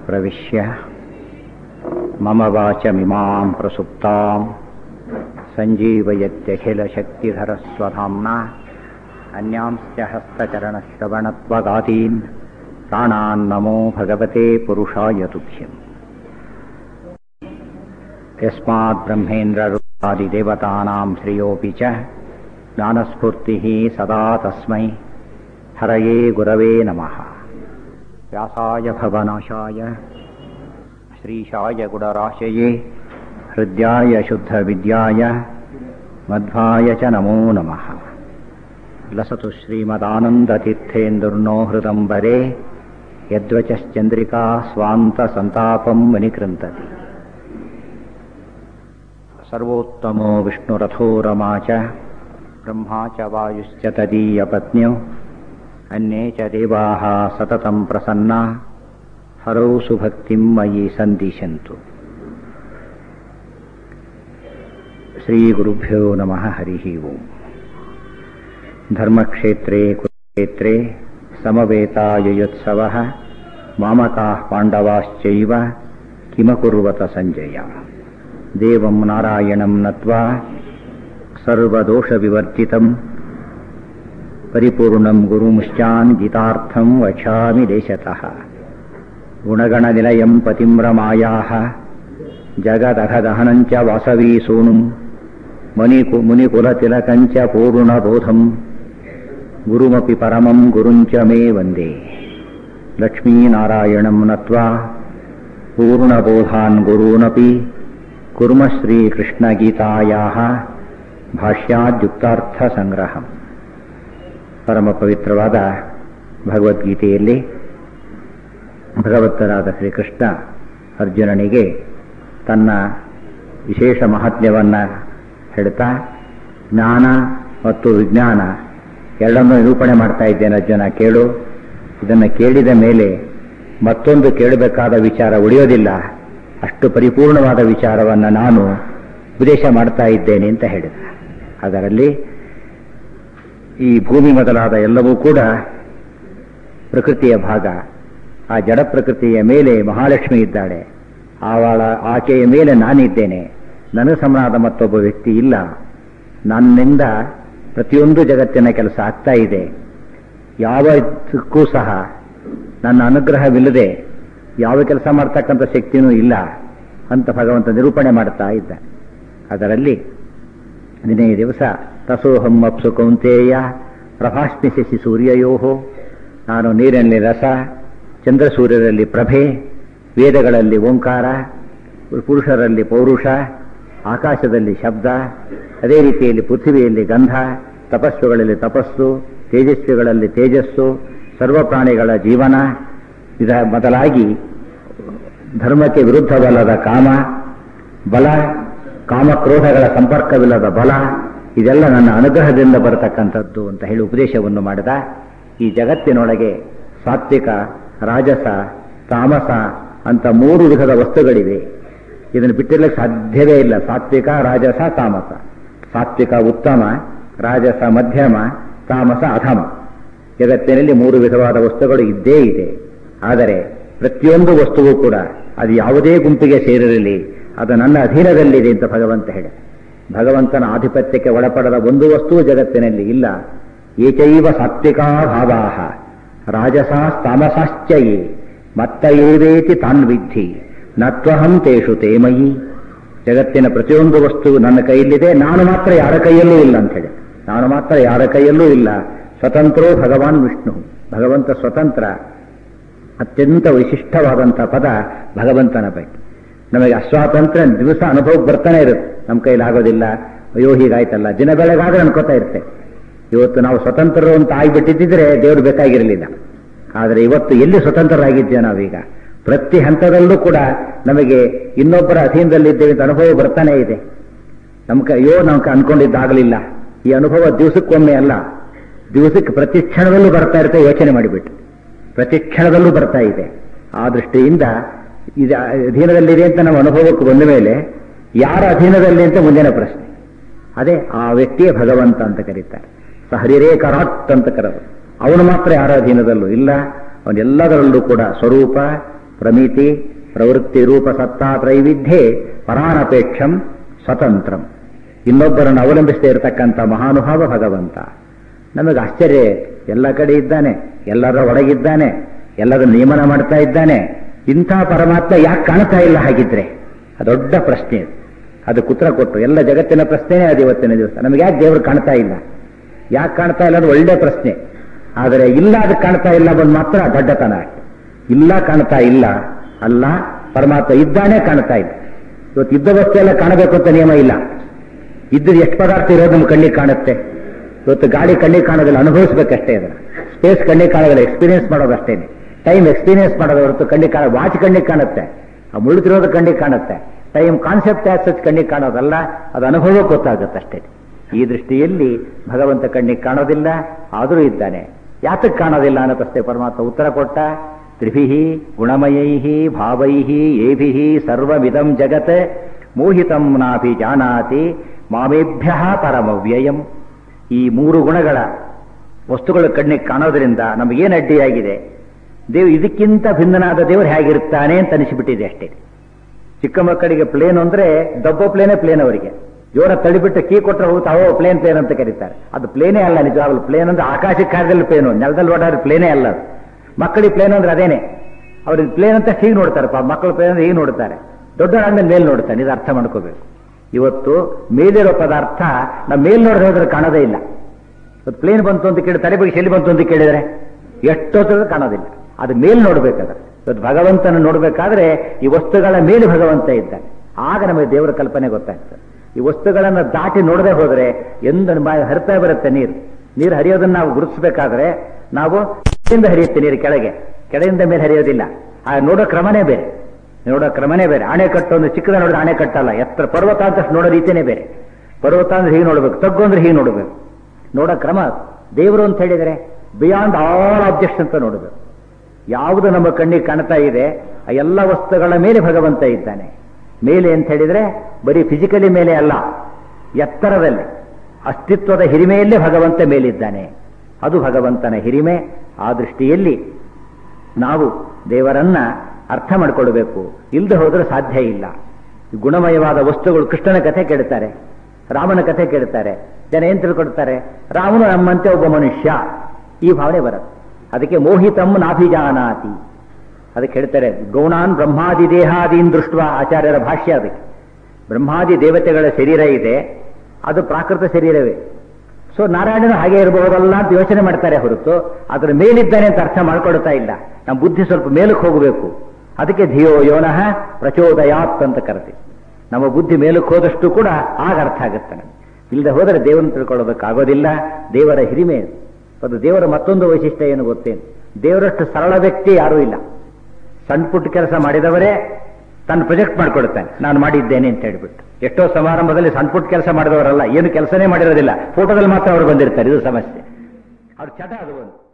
प्रविश्य मम वाचमिमां प्रसुप्तां सञ्जीवयत्यखिलशक्तिधरस्वधाम्ना अन्यांश्च हस्तचरणश्रवणत्वगादीन् प्राणान्नमो भगवते पुरुषाय तुभ्यम् यस्मात् ब्रह्मेन्द्ररुद्रादिदेवतानां श्रियोऽपि च ज्ञानस्फूर्तिः सदा तस्मै हरये गुरवे नमः व्यासाय भवनाशाय श्रीशाय गुणराशये हृद्याय शुद्धविद्याय मध्वाय च नमो नमः लसतु श्रीमदानन्दतीर्थेन्दुर्नो हृदम्बरे यद्वचश्चन्द्रिका स्वान्तसन्तापं विनिकृन्तति सर्वोत्तमो विष्णुरथो रमा च ब्रह्मा च वायुश्च तदीयपत्न्यौ अन्ये च देवाः सततं प्रसन्ना हरौ सुभक्तिं मयि सन्दिशन्तु श्रीगुरुभ्यो नमः हरिः ओम् धर्मक्षेत्रे कुरुक्षेत्रे समवेतायुयोत्सवः मामकाः पाण्डवाश्चैव किमकुर्वत सञ्जय देवं नारायणं नत्वा सर्वदोषविवर्जितं परिपूर्णं गुरुमुश्चान् गीतार्थं वक्षामि देशतः गुणगणनिलयं पतिं रमायाः जगदघदहनं च वासवीसूनुं मुनिकु मुनिकुलतिलकं च पूर्णबोधं गुरुमपि परमं गुरुञ्च मे वन्दे लक्ष्मीनारायणं नत्वा पूर्णबोधान् गुरूनपि कुर्म श्रीकृष्णगीतायाः ಭಾಷ್ಯಾದ್ಯುಕ್ತಾರ್ಥಸಂಗ್ರಹ ಪರಮ ಪವಿತ್ರವಾದ ಭಗವದ್ಗೀತೆಯಲ್ಲಿ ಭಗವತ್ತರಾದ ಶ್ರೀಕೃಷ್ಣ ಅರ್ಜುನನಿಗೆ ತನ್ನ ವಿಶೇಷ ಮಹತ್ಯವನ್ನು ಹೇಳ್ತಾ ಜ್ಞಾನ ಮತ್ತು ವಿಜ್ಞಾನ ಎರಡನ್ನೂ ನಿರೂಪಣೆ ಮಾಡ್ತಾ ಇದ್ದೇನೆ ಅರ್ಜುನ ಕೇಳು ಇದನ್ನು ಕೇಳಿದ ಮೇಲೆ ಮತ್ತೊಂದು ಕೇಳಬೇಕಾದ ವಿಚಾರ ಉಳಿಯೋದಿಲ್ಲ ಅಷ್ಟು ಪರಿಪೂರ್ಣವಾದ ವಿಚಾರವನ್ನು ನಾನು ಉಪದೇಶ ಮಾಡ್ತಾ ಇದ್ದೇನೆ ಅಂತ ಹೇಳಿದ ಅದರಲ್ಲಿ ಈ ಭೂಮಿ ಮೊದಲಾದ ಎಲ್ಲವೂ ಕೂಡ ಪ್ರಕೃತಿಯ ಭಾಗ ಆ ಜಡ ಪ್ರಕೃತಿಯ ಮೇಲೆ ಮಹಾಲಕ್ಷ್ಮಿ ಇದ್ದಾಳೆ ಅವಳ ಆಕೆಯ ಮೇಲೆ ನಾನಿದ್ದೇನೆ ನನ್ನ ಸಮನಾದ ಮತ್ತೊಬ್ಬ ವ್ಯಕ್ತಿ ಇಲ್ಲ ನನ್ನಿಂದ ಪ್ರತಿಯೊಂದು ಜಗತ್ತಿನ ಕೆಲಸ ಆಗ್ತಾ ಇದೆ ಯಾವಕ್ಕೂ ಸಹ ನನ್ನ ಅನುಗ್ರಹವಿಲ್ಲದೆ ಯಾವ ಕೆಲಸ ಮಾಡ್ತಕ್ಕಂಥ ಶಕ್ತಿನೂ ಇಲ್ಲ ಅಂತ ಭಗವಂತ ನಿರೂಪಣೆ ಮಾಡ್ತಾ ಇದ್ದ ಅದರಲ್ಲಿ ದಿನೇ ದಿವಸ ತಸೋಹಂ ಅಪ್ಸು ಕೌಂತೇಯ ಪ್ರಭಾಸ್ಮಿ ಶಶಿ ಸೂರ್ಯಯೋ ನಾನು ನೀರಿನಲ್ಲಿ ರಸ ಚಂದ್ರಸೂರ್ಯರಲ್ಲಿ ಪ್ರಭೆ ವೇದಗಳಲ್ಲಿ ಓಂಕಾರ ಪುರುಷರಲ್ಲಿ ಪೌರುಷ ಆಕಾಶದಲ್ಲಿ ಶಬ್ದ ಅದೇ ರೀತಿಯಲ್ಲಿ ಪೃಥ್ವಿಯಲ್ಲಿ ಗಂಧ ತಪಸ್ಸುಗಳಲ್ಲಿ ತಪಸ್ಸು ತೇಜಸ್ವಿಗಳಲ್ಲಿ ತೇಜಸ್ಸು ಸರ್ವ ಪ್ರಾಣಿಗಳ ಜೀವನ ಇದ ಮೊದಲಾಗಿ ಧರ್ಮಕ್ಕೆ ವಿರುದ್ಧವಲ್ಲದ ಕಾಮ ಬಲ ಕಾಮಕ್ರೋಧಗಳ ಸಂಪರ್ಕವಿಲ್ಲದ ಬಲ ಇದೆಲ್ಲ ನನ್ನ ಅನುಗ್ರಹದಿಂದ ಬರತಕ್ಕಂಥದ್ದು ಅಂತ ಹೇಳಿ ಉಪದೇಶವನ್ನು ಮಾಡಿದ ಈ ಜಗತ್ತಿನೊಳಗೆ ಸಾತ್ವಿಕ ರಾಜಸ ತಾಮಸ ಅಂತ ಮೂರು ವಿಧದ ವಸ್ತುಗಳಿವೆ ಇದನ್ನು ಬಿಟ್ಟಿರಲಿಕ್ಕೆ ಸಾಧ್ಯವೇ ಇಲ್ಲ ಸಾತ್ವಿಕ ರಾಜಸ ತಾಮಸ ಸಾತ್ವಿಕ ಉತ್ತಮ ರಾಜಸ ಮಧ್ಯಮ ತಾಮಸ ಅಧಮ ಜಗತ್ತಿನಲ್ಲಿ ಮೂರು ವಿಧವಾದ ವಸ್ತುಗಳು ಇದ್ದೇ ಇದೆ ಆದರೆ ಪ್ರತಿಯೊಂದು ವಸ್ತುವು ಕೂಡ ಅದು ಯಾವುದೇ ಗುಂಪಿಗೆ ಸೇರಿರಲಿ ಅದು ನನ್ನ ಅಧೀನದಲ್ಲಿದೆ ಅಂತ ಭಗವಂತ ಹೇಳಿ ಭಗವಂತನ ಆಧಿಪತ್ಯಕ್ಕೆ ಒಳಪಡದ ಒಂದು ವಸ್ತು ಜಗತ್ತಿನಲ್ಲಿ ಇಲ್ಲ ಏಕೈವ ಸಾತ್ವಿಕಾ ಭಾವಾಹ ರಾಜಸಾಸ್ತಾಮಸಾಶ್ಚಯೇ ಮತ್ತ ಏವೇತಿ ತಾನ್ ವಿದ್ಧಿ ನತ್ವಹಂ ತೇಷು ತೇಮಯಿ ಜಗತ್ತಿನ ಪ್ರತಿಯೊಂದು ವಸ್ತು ನನ್ನ ಕೈಯಲ್ಲಿದೆ ನಾನು ಮಾತ್ರ ಯಾರ ಕೈಯಲ್ಲೂ ಇಲ್ಲ ಅಂತ ಹೇಳಿ ನಾನು ಮಾತ್ರ ಯಾರ ಕೈಯಲ್ಲೂ ಇಲ್ಲ ಸ್ವತಂತ್ರೋ ಭಗವಾನ್ ವಿಷ್ಣು ಭಗವಂತ ಸ್ವತಂತ್ರ ಅತ್ಯಂತ ವಿಶಿಷ್ಟವಾದಂಥ ಪದ ಭಗವಂತನ ಬಗ್ಗೆ ನಮಗೆ ಅಸ್ವಾತಂತ್ರ್ಯ ದಿವಸ ಅನುಭವಕ್ಕೆ ಬರ್ತಾನೆ ಇರುತ್ತೆ ನಮ್ಮ ಕೈಲಿ ಆಗೋದಿಲ್ಲ ಅಯ್ಯೋ ಹೀಗಾಯ್ತಲ್ಲ ದಿನ ಬೆಳಗಾದ್ರೆ ಅನ್ಕೋತಾ ಇರ್ತೇವೆ ಇವತ್ತು ನಾವು ಸ್ವತಂತ್ರರು ಅಂತ ಆಗಿಬಿಟ್ಟಿದ್ದರೆ ದೇವರು ಬೇಕಾಗಿರಲಿಲ್ಲ ಆದರೆ ಇವತ್ತು ಎಲ್ಲಿ ಸ್ವತಂತ್ರರಾಗಿದ್ದೇವೆ ನಾವೀಗ ಪ್ರತಿ ಹಂತದಲ್ಲೂ ಕೂಡ ನಮಗೆ ಇನ್ನೊಬ್ಬರ ಅಧೀನದಲ್ಲಿದ್ದೇವೆ ಅಂತ ಅನುಭವ ಬರ್ತಾನೆ ಇದೆ ನಮ್ಗೆ ಅಯ್ಯೋ ನಮ್ಗೆ ಅನ್ಕೊಂಡಿದ್ದಾಗಲಿಲ್ಲ ಈ ಅನುಭವ ದಿವಸಕ್ಕೊಮ್ಮೆ ಅಲ್ಲ ದಿವಸಕ್ಕೆ ಪ್ರತಿ ಕ್ಷಣದಲ್ಲೂ ಬರ್ತಾ ಇರುತ್ತೆ ಯೋಚನೆ ಮಾಡಿಬಿಟ್ಟು ಪ್ರತಿ ಕ್ಷಣದಲ್ಲೂ ಬರ್ತಾ ಇದೆ ಆ ದೃಷ್ಟಿಯಿಂದ ಇದು ಅಧೀನದಲ್ಲಿದೆ ಅಂತ ನಮ್ಮ ಅನುಭವಕ್ಕೆ ಬಂದ ಮೇಲೆ ಯಾರ ಅಧೀನದಲ್ಲಿ ಅಂತ ಮುಂದಿನ ಪ್ರಶ್ನೆ ಅದೇ ಆ ವ್ಯಕ್ತಿಯೇ ಭಗವಂತ ಅಂತ ಕರೀತಾರೆ ಹರಿರೇಕರಾಟ್ ಅಂತ ಕರೆದು ಅವನು ಮಾತ್ರ ಯಾರ ಅಧೀನದಲ್ಲೂ ಇಲ್ಲ ಅವನೆಲ್ಲದರಲ್ಲೂ ಕೂಡ ಸ್ವರೂಪ ಪ್ರಮಿತಿ ಪ್ರವೃತ್ತಿ ರೂಪ ಸತ್ತಾ ತ್ರೈವಿಧ್ಯೆ ಪರಾನಪೇಕ್ಷಂ ಸ್ವತಂತ್ರಂ ಇನ್ನೊಬ್ಬರನ್ನು ಅವಲಂಬಿಸದೇ ಇರತಕ್ಕಂಥ ಮಹಾನುಭಾವ ಭಗವಂತ ನಮಗೆ ಆಶ್ಚರ್ಯ ಎಲ್ಲ ಕಡೆ ಇದ್ದಾನೆ ಎಲ್ಲರ ಒಳಗಿದ್ದಾನೆ ಎಲ್ಲರ ನಿಯಮನ ಮಾಡ್ತಾ ಇದ್ದಾನೆ ಇಂಥ ಪರಮಾತ್ಮ ಯಾಕೆ ಕಾಣ್ತಾ ಇಲ್ಲ ಹಾಗಿದ್ರೆ ದೊಡ್ಡ ಪ್ರಶ್ನೆ ಅದು ಕುತ್ರ ಕೊಟ್ಟು ಎಲ್ಲ ಜಗತ್ತಿನ ಪ್ರಶ್ನೆನೇ ಅದು ಇವತ್ತಿನ ದಿವಸ ನಮಗೆ ಯಾಕೆ ದೇವರು ಕಾಣ್ತಾ ಇಲ್ಲ ಯಾಕೆ ಕಾಣ್ತಾ ಇಲ್ಲ ಅದು ಒಳ್ಳೆ ಪ್ರಶ್ನೆ ಆದರೆ ಇಲ್ಲ ಅದು ಕಾಣ್ತಾ ಇಲ್ಲ ಬಂದು ಮಾತ್ರ ದೊಡ್ಡತನ ಇಲ್ಲ ಕಾಣ್ತಾ ಇಲ್ಲ ಅಲ್ಲ ಪರಮಾತ್ಮ ಇದ್ದಾನೆ ಕಾಣ್ತಾ ಇಲ್ಲ ಇವತ್ತು ಇದ್ದ ವಸ್ತು ಎಲ್ಲ ಕಾಣಬೇಕು ಅಂತ ನಿಯಮ ಇಲ್ಲ ಇದ್ದು ಎಷ್ಟು ಪದಾರ್ಥ ಇರೋದು ನಮ್ಮ ಕಣ್ಣಿಗೆ ಕಾಣುತ್ತೆ ಇವತ್ತು ಗಾಳಿ ಕಣ್ಣಿಗೆ ಕಾಣೋದಿಲ್ಲ ಅನುಭವಿಸ್ಬೇಕಷ್ಟೇ ಅದನ್ನ ಸ್ಪೇಸ್ ಕಣ್ಣಿಗೆ ಕಾಣೋದಿಲ್ಲ ಎಕ್ಸ್ಪೀರಿಯನ್ಸ್ ಮಾಡೋದಷ್ಟೇನೆ ಟೈಮ್ ಎಕ್ಸ್ಪೀರಿಯನ್ಸ್ ಮಾಡೋದು ಹೊರತು ಕಣ್ಣಿಗೆ ಕಾಣ ವಾಚ್ ಕಣ್ಣಿಗೆ ಕಾಣುತ್ತೆ ಆ ಮುಳುಗಿರೋದು ಕಣ್ಣಿಗೆ ಕಾಣುತ್ತೆ ಟೈಮ್ ಕಾನ್ಸೆಪ್ಟ್ ಆಸ್ ಸಚ್ ಕಣ್ಣಿಗೆ ಕಾಣೋದಲ್ಲ ಅದು ಅನುಭವ ಗೊತ್ತಾಗುತ್ತೆ ಅಷ್ಟೇ ಈ ದೃಷ್ಟಿಯಲ್ಲಿ ಭಗವಂತ ಕಣ್ಣಿಗೆ ಕಾಣೋದಿಲ್ಲ ಆದರೂ ಇದ್ದಾನೆ ಯಾತಕ್ಕೆ ಕಾಣೋದಿಲ್ಲ ಅನ್ನೋ ಪ್ರಶ್ನೆ ಪರಮಾತ್ಮ ಉತ್ತರ ಕೊಟ್ಟ ತ್ರಿಭಿ ಗುಣಮಯೈ ಭಾವೈ ಏಭಿ ಸರ್ವವಿಧಂ ಜಗತ್ ಮೋಹಿತಂ ನಾಭಿ ಜಾನಾತಿ ಮಾಮೇಭ್ಯ ಪರಮವ್ಯಯಂ ಈ ಮೂರು ಗುಣಗಳ ವಸ್ತುಗಳು ಕಣ್ಣಿಗೆ ಕಾಣೋದ್ರಿಂದ ನಮಗೇನು ಅಡ್ಡಿಯಾಗಿದೆ ದೇವ್ ಇದಕ್ಕಿಂತ ಭಿನ್ನನಾದ ದೇವರು ಹೇಗಿರ್ತಾನೆ ಅಂತ ಅನಿಸಿಬಿಟ್ಟಿದೆ ಅಷ್ಟೇ ಚಿಕ್ಕ ಮಕ್ಕಳಿಗೆ ಪ್ಲೇನ್ ಅಂದ್ರೆ ದಬ್ಬ ಪ್ಲೇನೇ ಪ್ಲೇನ್ ಅವರಿಗೆ ಜೋರ ತಳಿಬಿಟ್ಟು ಕೀ ಕೊಟ್ಟರೆ ಹೋಗುತ್ತೆ ಅವೋ ಪ್ಲೇನ್ ಪ್ಲೇನ್ ಅಂತ ಕರೀತಾರೆ ಅದು ಪ್ಲೇನೇ ಅಲ್ಲ ನಿಜವಾಗ್ಲು ಪ್ಲೇನ್ ಅಂದ್ರೆ ಆಕಾಶಕ್ಕೆ ಕಾರ್ಯದಲ್ಲಿ ಪ್ಲೇನು ನೆಲದಲ್ಲಿ ಓಡಾದ್ರೆ ಪ್ಲೇನೇ ಅಲ್ಲ ಅದು ಮಕ್ಕಳಿಗೆ ಪ್ಲೇನ್ ಅಂದ್ರೆ ಅದೇನೆ ಅವ್ರಿಗೆ ಪ್ಲೇನ್ ಅಂತ ಹೀಗೆ ನೋಡ್ತಾರೆ ಮಕ್ಕಳು ಪ್ಲೇನ್ ಅಂದ್ರೆ ಹೀಗೆ ನೋಡ್ತಾರೆ ದೊಡ್ಡವರಾದ್ಮೇಲೆ ಮೇಲೆ ನೋಡ್ತಾನೆ ಇದು ಅರ್ಥ ಮಾಡ್ಕೋಬೇಕು ಇವತ್ತು ಮೇಲಿರೋ ಪದಾರ್ಥ ನಾವು ಮೇಲ್ ನೋಡಿದ್ರೆ ಹೋದ್ರೆ ಕಾಣೋದೇ ಇಲ್ಲ ಇವತ್ತು ಪ್ಲೇನ್ ಬಂತು ಅಂತ ಕೇಳಿ ತಲೆ ಬಗ್ಗೆ ಶೆಲ್ಲಿ ಬಂತು ಅಂತ ಕೇಳಿದ್ರೆ ಎಷ್ಟೊತ್ತಿದ್ರು ಕಾಣೋದಿಲ್ಲ ಅದು ಮೇಲ್ ನೋಡ್ಬೇಕಾದ್ರೆ ಇವತ್ತು ಭಗವಂತನ ನೋಡ್ಬೇಕಾದ್ರೆ ಈ ವಸ್ತುಗಳ ಮೇಲೆ ಭಗವಂತ ಇದ್ದಾನೆ ಆಗ ನಮಗೆ ದೇವರ ಕಲ್ಪನೆ ಗೊತ್ತಾಗ್ತದೆ ಈ ವಸ್ತುಗಳನ್ನು ದಾಟಿ ನೋಡದೆ ಹೋದ್ರೆ ಎಂದು ಬಾಯಿ ಹರಿತಾ ಬರುತ್ತೆ ನೀರು ನೀರು ಹರಿಯೋದನ್ನ ನಾವು ಗುರುತಿಸಬೇಕಾದ್ರೆ ನಾವು ಕೆಳಗಿಂದ ಹರಿಯುತ್ತೆ ನೀರು ಕೆಳಗೆ ಕೆಳಗಿಂದ ಮೇಲೆ ಹರಿಯೋದಿಲ್ಲ ಆ ನೋಡೋ ಕ್ರಮನೇ ಬೇರೆ ನೋಡೋ ಕ್ರಮನೇ ಬೇರೆ ಅಣೆಕಟ್ಟು ಒಂದು ಚಿಕ್ಕದ ನೋಡಿದ್ರೆ ಅಣೆಕಟ್ಟಲ್ಲ ಎತ್ತರ ಪರ್ವತ ಅಂತ ನೋಡೋ ರೀತಿನೇ ಬೇರೆ ಪರ್ವತ ಅಂದ್ರೆ ಹೀಗೆ ನೋಡ್ಬೇಕು ತಗ್ಗು ಅಂದ್ರೆ ಹೀಗೆ ನೋಡ್ಬೇಕು ನೋಡೋ ಕ್ರಮ ದೇವರು ಅಂತ ಹೇಳಿದರೆ ಬಿಯಾಂಡ್ ಆಲ್ ಆಬ್ಜೆಕ್ಟ್ಸ್ ಅಂತ ನೋಡಬೇಕು ಯಾವುದು ನಮ್ಮ ಕಣ್ಣಿಗೆ ಕಾಣ್ತಾ ಇದೆ ಆ ಎಲ್ಲ ವಸ್ತುಗಳ ಮೇಲೆ ಭಗವಂತ ಇದ್ದಾನೆ ಮೇಲೆ ಅಂತ ಹೇಳಿದ್ರೆ ಬರೀ ಫಿಸಿಕಲಿ ಮೇಲೆ ಅಲ್ಲ ಎತ್ತರದಲ್ಲಿ ಅಸ್ತಿತ್ವದ ಹಿರಿಮೆಯಲ್ಲೇ ಭಗವಂತ ಮೇಲಿದ್ದಾನೆ ಅದು ಭಗವಂತನ ಹಿರಿಮೆ ಆ ದೃಷ್ಟಿಯಲ್ಲಿ ನಾವು ದೇವರನ್ನ ಅರ್ಥ ಮಾಡಿಕೊಳ್ಬೇಕು ಇಲ್ಲದೆ ಹೋದ್ರೆ ಸಾಧ್ಯ ಇಲ್ಲ ಗುಣಮಯವಾದ ವಸ್ತುಗಳು ಕೃಷ್ಣನ ಕಥೆ ಕೇಳ್ತಾರೆ ರಾಮನ ಕಥೆ ಕೇಳ್ತಾರೆ ಜನ ಏನ್ ತಿಳ್ಕೊಡ್ತಾರೆ ರಾಮನು ನಮ್ಮಂತೆ ಒಬ್ಬ ಮನುಷ್ಯ ಈ ಭಾವನೆ ಬರುತ್ತೆ ಅದಕ್ಕೆ ಮೋಹಿತಂ ನಾಭಿಜಾನಾತಿ ಅದಕ್ಕೆ ಹೇಳ್ತಾರೆ ಗೌಣಾನ್ ಬ್ರಹ್ಮಾದಿ ದೇಹಾದೀನ್ ದೃಷ್ಟ ಆಚಾರ್ಯರ ಭಾಷ್ಯ ಅದಕ್ಕೆ ಬ್ರಹ್ಮಾದಿ ದೇವತೆಗಳ ಶರೀರ ಇದೆ ಅದು ಪ್ರಾಕೃತ ಶರೀರವೇ ಸೊ ನಾರಾಯಣನು ಹಾಗೆ ಇರಬಹುದಲ್ಲ ಅಂತ ಯೋಚನೆ ಮಾಡ್ತಾರೆ ಹೊರತು ಅದರ ಮೇಲಿದ್ದಾನೆ ಅಂತ ಅರ್ಥ ಮಾಡ್ಕೊಳ್ತಾ ಇಲ್ಲ ನಮ್ಮ ಬುದ್ಧಿ ಸ್ವಲ್ಪ ಮೇಲಕ್ಕೆ ಹೋಗಬೇಕು ಅದಕ್ಕೆ ಧಿಯೋ ಯೋನಃ ಪ್ರಚೋದಯಾತ್ ಅಂತ ಕರೆದಿ ನಮ್ಮ ಬುದ್ಧಿ ಮೇಲಕ್ಕೆ ಹೋದಷ್ಟು ಕೂಡ ಆಗ ಅರ್ಥ ಆಗುತ್ತೆ ನಮಗೆ ಇಲ್ಲದೆ ಹೋದರೆ ದೇವರನ್ನು ತಿಳ್ಕೊಳ್ಳೋದಕ್ಕಾಗೋದಿಲ್ಲ ದೇವರ ಹಿರಿಮೆ ಅದು ದೇವರ ಮತ್ತೊಂದು ವೈಶಿಷ್ಟ್ಯ ಏನು ಗೊತ್ತೇನು ದೇವರಷ್ಟು ಸರಳ ವ್ಯಕ್ತಿ ಯಾರೂ ಇಲ್ಲ ಸಣ್ಣ ಪುಟ್ಟ ಕೆಲಸ ಮಾಡಿದವರೇ ತನ್ನ ಪ್ರೊಜೆಕ್ಟ್ ಮಾಡ್ಕೊಳ್ತಾನೆ ನಾನು ಮಾಡಿದ್ದೇನೆ ಅಂತ ಹೇಳ್ಬಿಟ್ಟು ಎಷ್ಟೋ ಸಮಾರಂಭದಲ್ಲಿ ಸಣ್ಣ ಪುಟ್ಟ ಕೆಲಸ ಮಾಡಿದವರಲ್ಲ ಏನು ಕೆಲಸನೇ ಮಾಡಿರೋದಿಲ್ಲ ಫೋಟೋದಲ್ಲಿ ಮಾತ್ರ ಅವರು ಬಂದಿರ್ತಾರೆ ಇದು ಸಮಸ್ಯೆ ಅವ್ರ ಚಟ ಅದು ಒಂದು